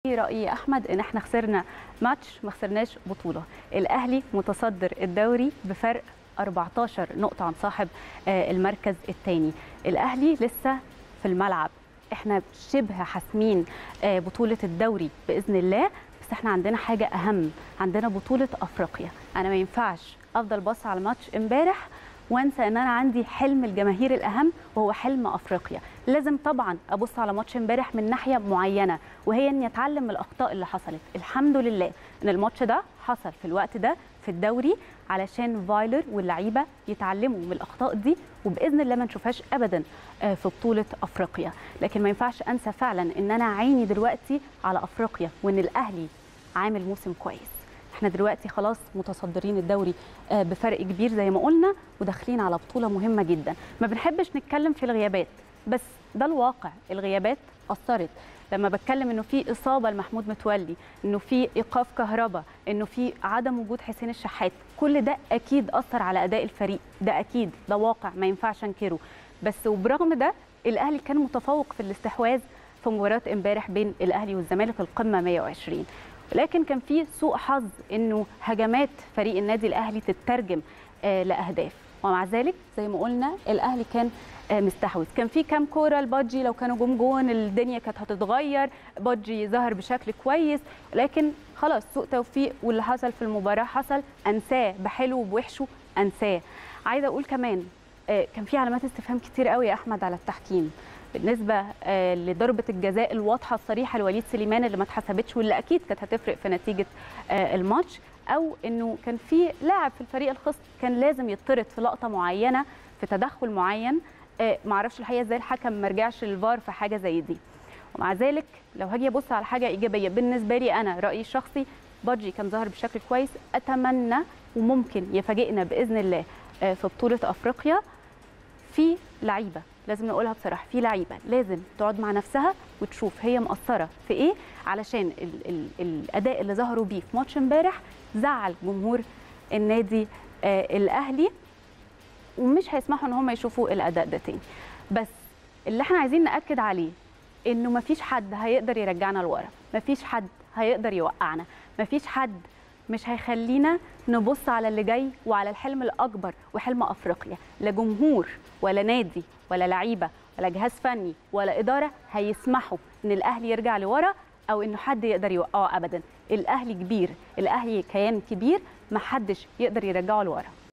رايي احمد ان احنا خسرنا ماتش ما خسرناش بطوله الاهلي متصدر الدوري بفرق 14 نقطه عن صاحب آه، المركز الثاني الاهلي لسه في الملعب احنا شبه حاسمين آه، بطوله الدوري باذن الله بس احنا عندنا حاجه اهم عندنا بطوله افريقيا انا ما ينفعش افضل بص على الماتش امبارح وانسى ان انا عندي حلم الجماهير الاهم وهو حلم افريقيا لازم طبعا ابص على ماتش امبارح من ناحيه معينه وهي اني اتعلم من الاخطاء اللي حصلت الحمد لله ان الماتش ده حصل في الوقت ده في الدوري علشان فايلر واللعيبه يتعلموا من الاخطاء دي وباذن الله ما نشوفهاش ابدا آه، في بطوله افريقيا لكن ما ينفعش انسى فعلا ان انا عيني دلوقتي على افريقيا وان الاهلي عامل موسم كويس احنا دلوقتي خلاص متصدرين الدوري آه، بفرق كبير زي ما قلنا وداخلين على بطوله مهمه جدا ما بنحبش نتكلم في الغيابات بس ده الواقع الغيابات اثرت لما بتكلم انه في اصابه لمحمود متولي انه في ايقاف كهرباء انه في عدم وجود حسين الشحات كل ده اكيد اثر على اداء الفريق ده اكيد ده واقع ما ينفعش انكره بس وبرغم ده الاهلي كان متفوق في الاستحواذ في مباراه امبارح بين الاهلي والزمالك القمه 120 لكن كان في سوء حظ انه هجمات فريق النادي الاهلي تترجم آه، لاهداف ومع ذلك زي ما قلنا الاهلي كان آه، مستحوذ كان في كام كوره لبادجي لو كانوا جم جون الدنيا كانت هتتغير بادجي ظهر بشكل كويس لكن خلاص سوء توفيق واللي حصل في المباراه حصل انساه بحلو وبوحشه انساه عايزه اقول كمان آه، كان في علامات استفهام كتير قوي يا احمد على التحكيم بالنسبه آه، لضربه الجزاء الواضحه الصريحه لوليد سليمان اللي ما اتحسبتش واللي اكيد كانت هتفرق في نتيجه آه، الماتش او انه كان في لاعب في الفريق الخصم كان لازم يطرد في لقطه معينه في تدخل معين آه، معرفش الحقيقه ازاي الحكم ما رجعش للفار في حاجه زي دي ومع ذلك لو هاجي ابص على حاجه ايجابيه بالنسبه لي انا رايي الشخصي بادجي كان ظاهر بشكل كويس اتمنى وممكن يفاجئنا باذن الله آه، في بطوله افريقيا في لعيبه لازم نقولها بصراحه في لعيبه لازم تقعد مع نفسها وتشوف هي مقصره في ايه علشان ال ال الاداء اللي ظهروا بيه في ماتش امبارح زعل جمهور النادي آه الاهلي ومش هيسمحوا ان هم يشوفوا الاداء ده تاني بس اللي احنا عايزين ناكد عليه انه مفيش حد هيقدر يرجعنا لورا مفيش حد هيقدر يوقعنا مفيش حد مش هيخلينا نبص على اللي جاي وعلى الحلم الاكبر وحلم افريقيا لا جمهور ولا نادي ولا لعيبه ولا جهاز فني ولا اداره هيسمحوا ان الاهلي يرجع لورا او انه حد يقدر يوقعه ابدا الاهلي كبير الاهلي كيان كبير محدش يقدر يرجعه لورا